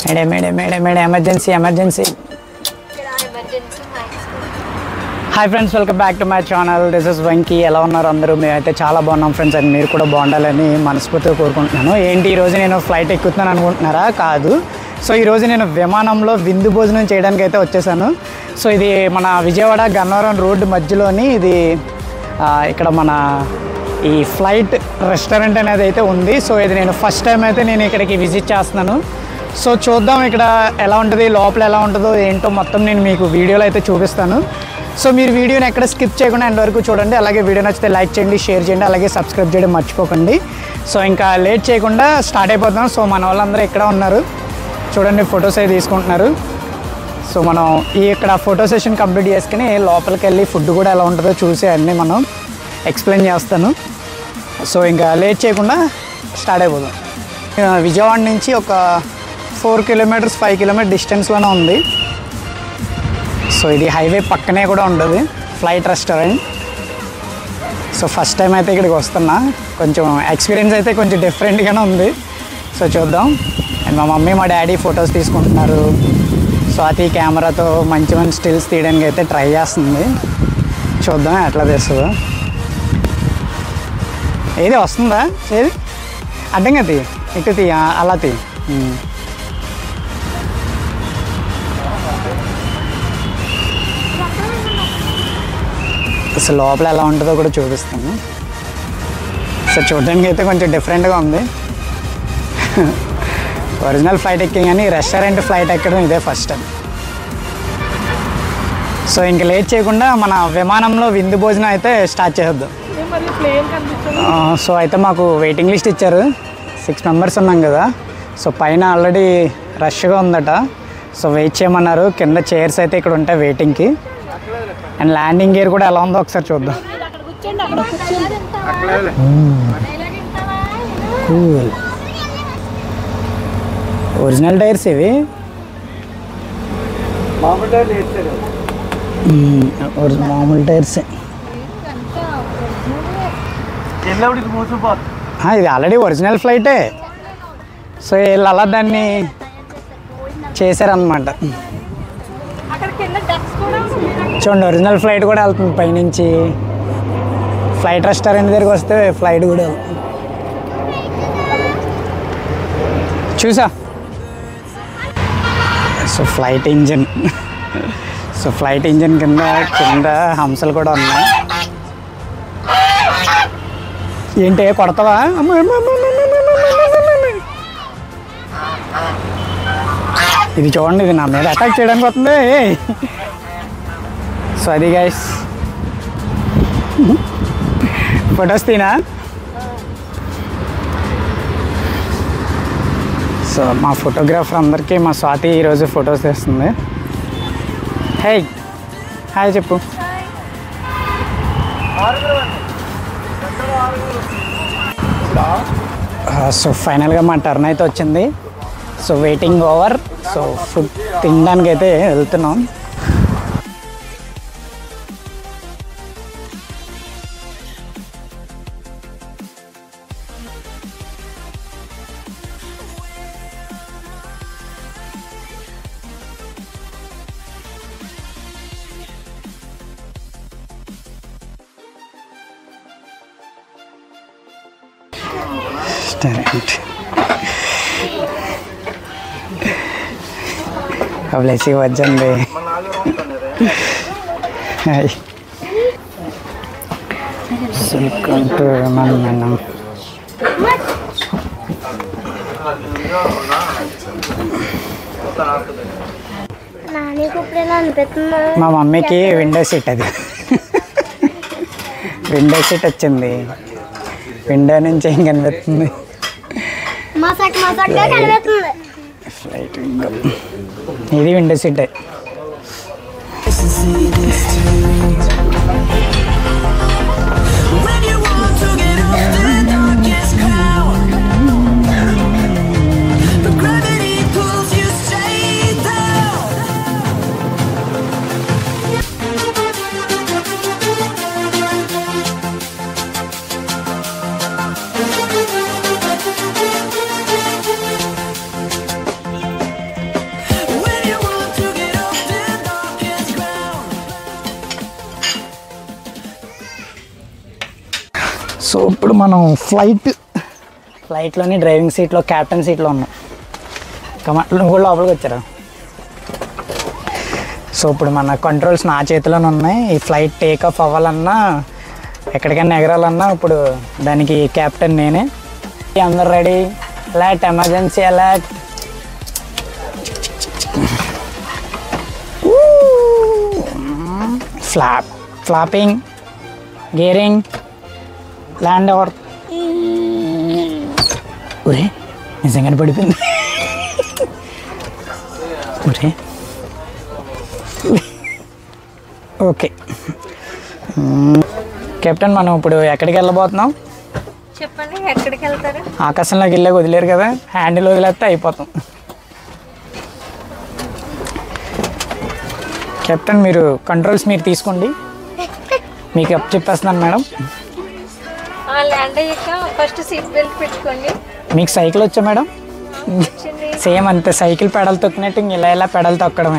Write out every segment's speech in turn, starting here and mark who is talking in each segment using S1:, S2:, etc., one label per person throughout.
S1: May Day mayday mayday mayday emergency emergency hi friends welcome back to my channel this is Venky ఎలా ఉన్నారు అందరూ మేమైతే చాలా బాగున్నాం ఫ్రెండ్స్ అండ్ మీరు కూడా బాగుండాలని మనస్ఫూర్తిగా కోరుకుంటున్నాను ఏంటి ఈరోజు నేను ఫ్లైట్ ఎక్కుతున్నాను అనుకుంటున్నారా కాదు సో ఈరోజు నేను విమానంలో విందు భోజనం చేయడానికి అయితే వచ్చేసాను సో ఇది మన విజయవాడ గన్నవరం రోడ్డు మధ్యలోని ఇది ఆ, ఇక్కడ మన ఈ ఫ్లైట్ రెస్టారెంట్ అనేది అయితే ఉంది సో ఇది నేను ఫస్ట్ టైం అయితే నేను ఇక్కడికి విజిట్ చేస్తున్నాను సో చూద్దాం ఇక్కడ ఎలా ఉంటుంది లోపల ఎలా ఉంటుందో ఏంటో మొత్తం నేను మీకు వీడియోలో అయితే చూపిస్తాను సో మీరు వీడియోని ఎక్కడ స్కిప్ చేయకుండా ఎండ్ వరకు చూడండి అలాగే వీడియో నచ్చితే లైక్ చేయండి షేర్ చేయండి అలాగే సబ్స్క్రైబ్ చేయడం మర్చిపోకండి సో ఇంకా లేట్ చేయకుండా స్టార్ట్ అయిపోతున్నాం సో మన వాళ్ళందరూ ఇక్కడ ఉన్నారు చూడండి ఫొటోస్ అయితే తీసుకుంటున్నారు సో మనం ఈ ఇక్కడ ఫోటో సెషన్ కంప్లీట్ చేసుకుని లోపలికి వెళ్ళి ఫుడ్ కూడా ఎలా ఉంటుందో చూసి అన్నీ మనం ఎక్స్ప్లెయిన్ చేస్తాను సో ఇంకా లేట్ చేయకుండా స్టార్ట్ అయిపోదాం ఆ, విజయవాడ నుంచి ఒక ఫోర్ కిలోమీటర్స్ ఫైవ్ కిలోమీటర్ డిస్టెన్స్లోనే ఉంది సో ఇది హైవే పక్కనే కూడా ఉండదు flight restaurant so first time అయితే ఇక్కడికి వస్తున్నా కొంచెం ఎక్స్పీరియన్స్ అయితే కొంచెం డిఫరెంట్గానే ఉంది సో చూద్దాం అండ్ మా మమ్మీ మా డాడీ ఫొటోస్ తీసుకుంటున్నారు స్వాతి కెమెరాతో మంచి మంచి స్టిల్స్ తీయడానికి అయితే ట్రై చేస్తుంది చూద్దాం ఎట్లా తెస్తుందో ఏది వస్తుందా ఏది అడ్డంగా తీ ఇటు తీ ఆ, అలా తీ ఉమ్. అసలు లోపల ఎలా ఉంటుందో కూడా చూపిస్తాను సో చూడడానికి అయితే కొంచెం డిఫరెంట్గా ఉంది ఒరిజినల్ ఫ్లైట్ ఎక్కి కానీ రెస్టారెంట్ ఫ్లైట్ ఎక్కడం ఇదే ఫస్ట్ టైం సో ఇంక లేట్ చేయకుండా మన విమానంలో విందు భోజనం అయితే స్టార్ట్ చేద్దాం ఆ, సో అయితే మాకు వెయిటింగ్ లిస్ట్ ఇచ్చారు సిక్స్ మెంబర్స్ ఉన్నాం కదా సో పైన ఆల్రెడీ రష్గా ఉందట సో వెయిట్ చేయమన్నారు కింద చైర్స్ అయితే ఇక్కడ ఉంటాయి వెయిటింగ్కి అండ్ ల్యాండింగ్ గేర్ కూడా ఎలా ఉందో ఒకసారి చూద్దాం కూల్ ఒరిజినల్ టైర్స్ ఇవి మ్మ్, ఒరి- మామూలు టైర్స్ ఇది ఆల్రెడీ ఒరిజినల్ ఫ్లైటే సో వీళ్ళు అలా దాన్ని చేశారనమాట
S2: అక్కడ కింద డక్స్ కూడా ఉన్నాయి.
S1: చూడండి ఒరిజినల్ ఫ్లైట్ కూడా వెళ్తుంది పైనుంచి ఫ్లైట్ రెస్టారెంట్ దగ్గరికి వస్తే ఫ్లైట్ కూడా వెళ్తుంది చూసా so flight engine so flight engine కింద కింద హంసలు కూడా ఉన్నాయి ఏంటి కొడతావా అమ్మ, అమ్మ, అమ్మ, అమ్మ, అమ్మ, అమ్మ, అమ్మ, అమ్మ, అమ్మ. ఇది చూడండి ఇది నా మీద అటాక్ చేయడానికి వస్తుంది ఏయ్. సో అది గైస్ ఫొటోస్ తీనా సో మా ఫోటోగ్రాఫర్ అందరికీ మా స్వాతి ఈరోజు ఫొటోస్ తీస్తుంది హే హాయ్ చెప్పు సో ఫైనల్గా మా టర్న్ అయితే వచ్చింది so waiting over so food తినడానికి అయితే వెళ్తున్నాం రెస్టారెంట్ కబలేసి వచ్చండి హాయ్ వెల్కమ్ టు విమానం
S2: నాన్నకి ఇప్పుడు ఎలా అనిపిస్తుందా
S1: మా మమ్మీకి విండో సీట్ అది విండో సీట్ వచ్చింది విండో నుంచి ఏం కనిపిస్తుంది
S2: మసక్ మసక్గా కనిపిస్తుంది
S1: ఫ్లైట్ ఇంకా ఇది విండో సీటే
S3: When you want to get off the darkest cloud, but gravity pulls you straight down.
S1: So ఇప్పుడు మనం ఫ్లైట్ ఫ్లైట్లోని డ్రైవింగ్ సీట్లో క్యాప్టెన్ సీట్లో ఉన్నాం కమా నువ్వు కూడా లోపలికి వచ్చారా సో ఇప్పుడు మన కంట్రోల్స్ నా చేతిలోనే ఉన్నాయి ఈ ఫ్లైట్ టేక్ ఆఫ్ అవ్వాలన్నా ఎక్కడికైనా ఎగరాలన్నా ఇప్పుడు దానికి క్యాప్టెన్ నేనే అందరు ready alert emergency alert flap flapping gearing land over ఒరే నిజంగానే పడిపోయింది ఒరే ఓకే కెప్టెన్ మనం ఇప్పుడు ఎక్కడికి వెళ్ళబోతున్నాం
S2: చెప్పండి ఎక్కడికి వెళ్తారు
S1: ఆకాశంలోకి వెళ్ళే వదిలేరు కదా హ్యాండిల్ వదిలేస్తే అయిపోతాం కెప్టెన్ మీరు కంట్రోల్స్ మీరు తీసుకోండి మీకు అప్ చెప్పేస్తున్నాను మేడం
S2: ఆ ల్యాండ్ అయ్యాక ఫస్ట్ సీట్ బెల్ట్ పెట్టుకోండి
S1: మీకు సైకిల్ వచ్చా మేడం
S2: వచ్చింది
S1: సేమ్ అంతే సైకిల్ పెడల్ తొక్కినట్టు ఇంక ఇలా ఇలా పెడల్ తొక్కడమే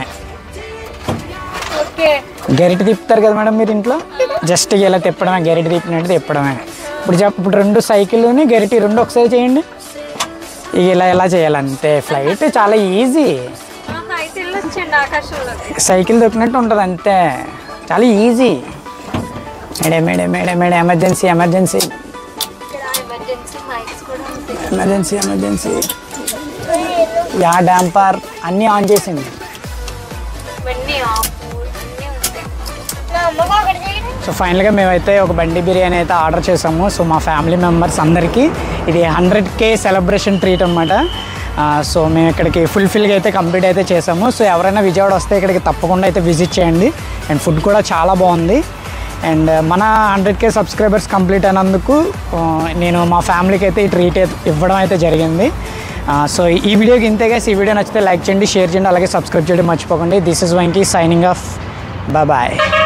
S2: ఓకే
S1: గరిట తిప్పుతారు కదా మేడం మీరు ఇంట్లో జస్ట్ ఇలా తిప్పడమే గరిట తిప్పినట్టు తిప్పడమే ఇప్పుడు చెప్ప ఇప్పుడు రెండు సైకిల్ని గరిటి రెండు ఒకసారి చేయండి ఇక ఇలా ఇలా చేయాలి అంతే ఫ్లైట్ చాలా ఈజీ
S2: హైట్ వెళ్ళొచ్చండి ఆకాశంలో
S1: సైకిల్ దొక్కినట్టు ఉంటుంది అంతే చాలా easy mayday mayday mayday mayday emergency emergency
S2: ఇక్కడ ఎమర్జెన్సీ మైక్స్ కూడా ఉంటాయి
S1: ఎమర్జెన్సీ ఎమర్జెన్సీ యా డాంపర్ అన్నీ ఆన్ చేసింది
S2: ఇవన్నీ ఆఫ్ అన్నీ ఉంటాయి
S1: సో ఫైనల్గా మేమైతే ఒక బండి బిర్యానీ అయితే ఆర్డర్ చేసాము సో మా ఫ్యామిలీ మెంబర్స్ అందరికీ ఇది హండ్రెడ్ కే సెలబ్రేషన్ ట్రీట్ అనమాట సో మేము ఇక్కడికి ఫుల్ఫిల్గా అయితే కంప్లీట్ అయితే చేసాము సో ఎవరైనా విజయవాడ వస్తే ఇక్కడికి తప్పకుండా అయితే విజిట్ చేయండి అండ్ ఫుడ్ కూడా చాలా బాగుంది అండ్ మన హండ్రెడ్ కే సబ్స్క్రైబర్స్ కంప్లీట్ అయినందుకు ఆ, నేను మా ఫ్యామిలీకి అయితే ఈ ట్రీట్ ఇవ్వడం అయితే జరిగింది సో ఈ వీడియోకి ఇంతే guys. ఈ వీడియో నచ్చితే లైక్ చేయండి షేర్ చేయండి అలాగే సబ్స్క్రైబ్ చేయడం మర్చిపోకండి this is Venky signing off bye